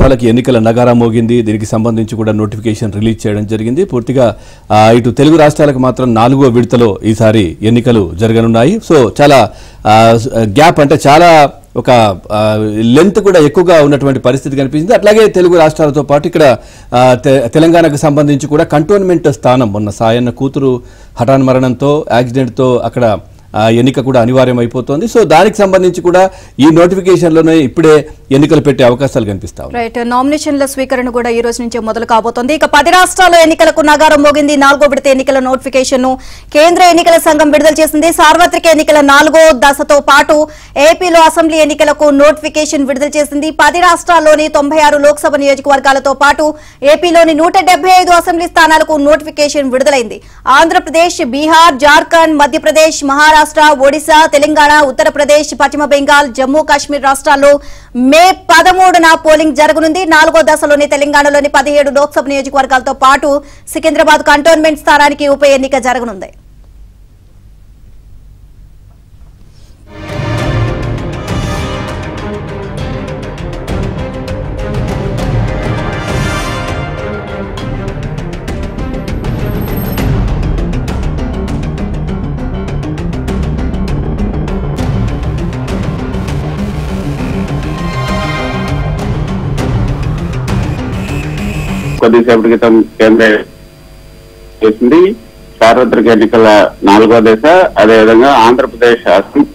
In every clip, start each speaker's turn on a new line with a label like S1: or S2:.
S1: రాష్ట్రాలకు ఎన్నికల నగారా మోగింది దీనికి సంబంధించి కూడా నోటిఫికేషన్ రిలీజ్ చేయడం జరిగింది పూర్తిగా ఆ, ఇటు తెలుగు రాష్ట్రాలకు మాత్రం నాలుగో విడతలో ఈసారి ఎన్నికలు జరగనున్నాయి సో చాలా ఆ, గ్యాప్ అంటే చాలా ఒక ఆ, లెంత్ కూడా ఎక్కువగా ఉన్నటువంటి పరిస్థితి కనిపించింది అట్లాగే తెలుగు రాష్ట్రాలతో పాటు ఇక్కడ ఆ, తె- తెలంగాణకు సంబంధించి కూడా కంటోన్మెంట్ స్థానం మొన్న సాయన్న కూతురు హఠాన్ మరణంతో యాక్సిడెంట్తో అక్కడ ఆ, ఎన్నిక కూడా అనివార్యం అయిపోతుంది సో దానికి సంబంధించి కూడా ఈ నోటిఫికేషన్లోనే ఇప్పుడే ఎన్నికలు పెట్టే అవకాశాలు కనిపిస్తా ఉన్నాయి
S2: రైట్ నామినేషన్ల స్వీకరణ కూడా ఈ రోజు నుంచే మొదలు కాబోతోంది ఇక పది రాష్ట్రాల్లో ఎన్నికలకు నగారం మోగింది నాలుగో విడత ఎన్నికల నోటిఫికేషన్ ను కేంద్ర ఎన్నికల సంఘం విడుదల చేసింది సార్వత్రిక ఎన్నికల నాలుగో దశతో పాటు ఏపీలో అసెంబ్లీ ఎన్నికలకు నోటిఫికేషన్ విడుదల చేసింది పది రాష్ట్రాల్లోని తొంభై ఆరు లోక్సభ నియోజకవర్గాలతో పాటు ఏపీలోని నూట డెబ్బై ఐదు అసెంబ్లీ స్థానాలకు నోటిఫికేషన్ విడుదలైంది ఆంధ్రప్రదేశ్ బీహార్ జార్ఖండ్ మధ్యప్రదేశ్ మహారాష్ట్ర ఒడిశా తెలంగాణ ఉత్తరప్రదేశ్ పశ్చిమ బెంగాల్ జమ్మూ కాశ్మీర్ రాష్ట్రాల్లో మే పదమూడున పోలింగ్ జరగనుంది నాలుగో దశలోని తెలంగాణలోని పదిహేడు లోక్సభ నియోజకవర్గాలతో పాటు సికింద్రాబాద్ కంటోన్మెంట్ స్థానానికి ఉప ఎన్నిక జరగనుంది
S3: కొద్దిసేపటి క్రితం కేంద్ర చేసింది సార్వత్రిక ఎన్నికల నాలుగో దశ అదేవిధంగా ఆంధ్రప్రదేశ్ అసెంబ్లీ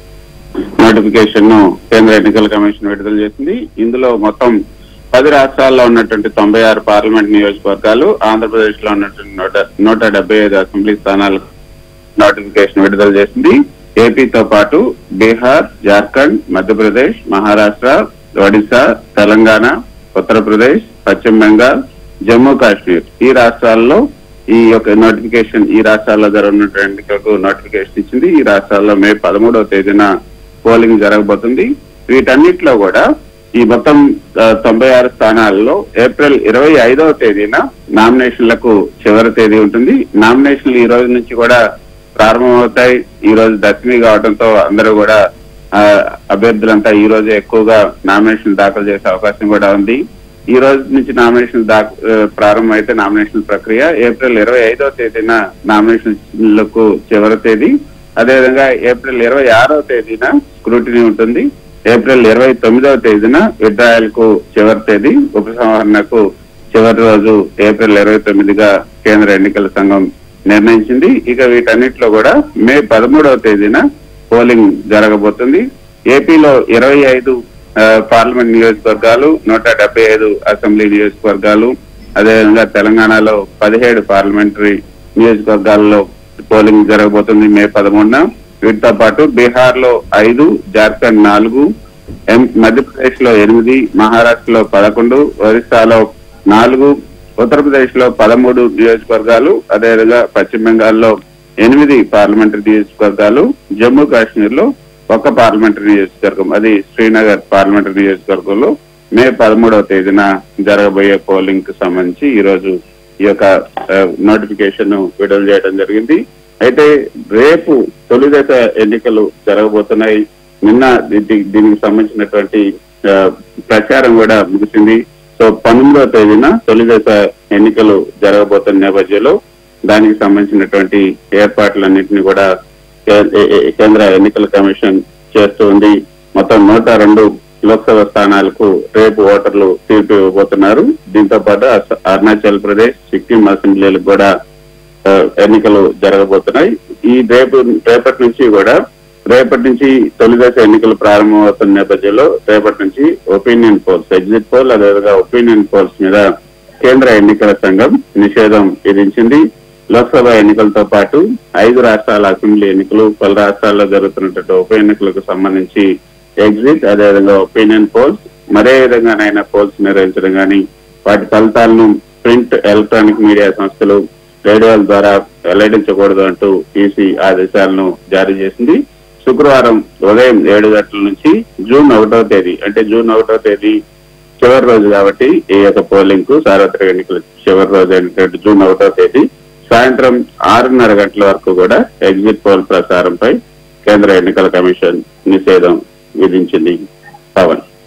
S3: నోటిఫికేషన్ ను కేంద్ర ఎన్నికల కమిషన్ విడుదల చేసింది ఇందులో మొత్తం పది రాష్ట్రాల్లో ఉన్నటువంటి తొంభై ఆరు పార్లమెంట్ నియోజకవర్గాలు ఆంధ్రప్రదేశ్ లో ఉన్నటువంటి నూట నూట డెబ్బై ఐదు అసెంబ్లీ స్థానాలకు నోటిఫికేషన్ విడుదల చేసింది ఏపీతో పాటు బీహార్ జార్ఖండ్ మధ్యప్రదేశ్ మహారాష్ట్ర ఒడిశా తెలంగాణ ఉత్తరప్రదేశ్ పశ్చిమ బెంగాల్ జమ్మూ కాశ్మీర్ ఈ రాష్ట్రాల్లో ఈ యొక్క నోటిఫికేషన్ ఈ రాష్ట్రాల్లో జరగనున్న ఎన్నికలకు నోటిఫికేషన్ ఇచ్చింది ఈ రాష్ట్రాల్లో మే పదమూడవ తేదీన పోలింగ్ జరగబోతుంది వీటన్నిటిలో కూడా ఈ మొత్తం ఆ, తొంభై ఆరు స్థానాల్లో ఏప్రిల్ ఇరవై ఐదవ తేదీన నామినేషన్లకు చివరి తేదీ ఉంటుంది నామినేషన్లు ఈ రోజు నుంచి కూడా ప్రారంభమవుతాయి ఈ రోజు దశమి కావడంతో అందరూ కూడా ఆ, అభ్యర్థులంతా ఈ రోజు ఎక్కువగా నామినేషన్ దాఖలు చేసే అవకాశం కూడా ఉంది ఈ రోజు నుంచి నామినేషన్ దాఖ ఆ, ప్రారంభమైతే నామినేషన్ ప్రక్రియ ఏప్రిల్ ఇరవై ఐదవ తేదీన నామినేషన్లకు చివరి తేదీ అదేవిధంగా ఏప్రిల్ ఇరవై ఆరవ తేదీన స్క్రూటినీ ఉంటుంది ఏప్రిల్ ఇరవై తొమ్మిదవ తేదీన విడ్రాయల్ కు చివరి తేదీ ఉపసంహరణకు చివరి రోజు ఏప్రిల్ ఇరవై తొమ్మిదిగా కేంద్ర ఎన్నికల సంఘం నిర్ణయించింది ఇక వీటన్నిటిలో కూడా మే పదమూడవ తేదీన పోలింగ్ జరగబోతుంది ఏపీలో ఇరవై ఐదు ఆ, పార్లమెంట్ నియోజకవర్గాలు నూట డెబ్బై ఐదు అసెంబ్లీ నియోజకవర్గాలు అదేవిధంగా తెలంగాణలో పదిహేడు పార్లమెంటరీ నియోజకవర్గాల్లో పోలింగ్ జరగబోతుంది మే పదమూడున వీటితో పాటు బీహార్ లో ఐదు జార్ఖండ్ నాలుగు ఎం- మధ్యప్రదేశ్ లో ఎనిమిది మహారాష్ట్రలో పదకొండు ఒరిస్సాలో నాలుగు ఉత్తరప్రదేశ్ లో పదమూడు నియోజకవర్గాలు అదేవిధంగా పశ్చిమ బెంగాల్లో ఎనిమిది పార్లమెంటరీ నియోజకవర్గాలు జమ్మూ కాశ్మీర్ లో ఒక పార్లమెంటరీ నియోజకవర్గం అది శ్రీనగర్ పార్లమెంటరీ నియోజకవర్గంలో మే పదమూడవ తేదీన జరగబోయే పోలింగ్ కు సంబంధించి ఈ రోజు ఈ యొక్క నోటిఫికేషన్ విడుదల చేయడం జరిగింది అయితే రేపు తొలి దశ ఎన్నికలు జరగబోతున్నాయి నిన్న దీ- దీనికి సంబంధించినటువంటి ఆ, ప్రచారం కూడా ముగిసింది సో పంతొమ్మిదవ తేదీన తొలి దశ ఎన్నికలు జరగబోతున్న నేపథ్యంలో దానికి సంబంధించినటువంటి ఏర్పాట్లన్నింటినీ కూడా కే- ఏ- ఏ- కేంద్ర ఎన్నికల కమిషన్ చేస్తూ ఉంది మొత్తం నూట రెండు లోక్సభ స్థానాలకు రేపు ఓటర్లు తీర్పు ఇవ్వబోతున్నారు దీంతో పాటు అస- అరుణాచల్ ప్రదేశ్ సిక్కిం అసెంబ్లీలకు కూడా ఆ, ఎన్నికలు జరగబోతున్నాయి ఈ రేపు రేపటి నుంచి కూడా రేపటి నుంచి తొలి దశ ఎన్నికలు ప్రారంభమవుతున్న నేపథ్యంలో రేపటి నుంచి ఒపీనియన్ పోల్స్ ఎగ్జిట్ పోల్ అదేవిధంగా ఒపీనియన్ పోల్స్ మీద కేంద్ర ఎన్నికల సంఘం నిషేధం విధించింది లోక్సభ ఎన్నికలతో పాటు ఐదు రాష్ట్రాల అసెంబ్లీ ఎన్నికలు పలు రాష్ట్రాల్లో జరుగుతున్నటువంటి ఉప ఎన్నికలకు సంబంధించి ఎగ్జిట్ అదేవిధంగా ఒపీనియన్ పోల్స్ మరే విధంగానైనా పోల్స్ నిర్వహించడం కానీ వాటి ఫలితాలను ప్రింట్ ఎలక్ట్రానిక్ మీడియా సంస్థలు రేడియోల ద్వారా వెల్లడించకూడదు అంటూ ఈసీ ఆదేశాలను జారీ చేసింది శుక్రవారం ఉదయం ఏడు గంటల నుంచి జూన్ ఒకటో తేదీ అంటే జూన్ ఒకటో తేదీ చివరి రోజు కాబట్టి ఈ యొక్క పోలింగ్ కు సార్వత్రిక ఎన్నికల చివరి రోజు అయినటువంటి జూన్ ఒకటో తేదీ సాయంత్రం ఆరున్నర గంటల వరకు కూడా ఎగ్జిట్ పోల్ ప్రసారంపై కేంద్ర ఎన్నికల కమిషన్ నిషేధం విధించింది Pawan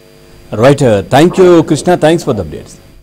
S1: right thank you Krishna thanks for the updates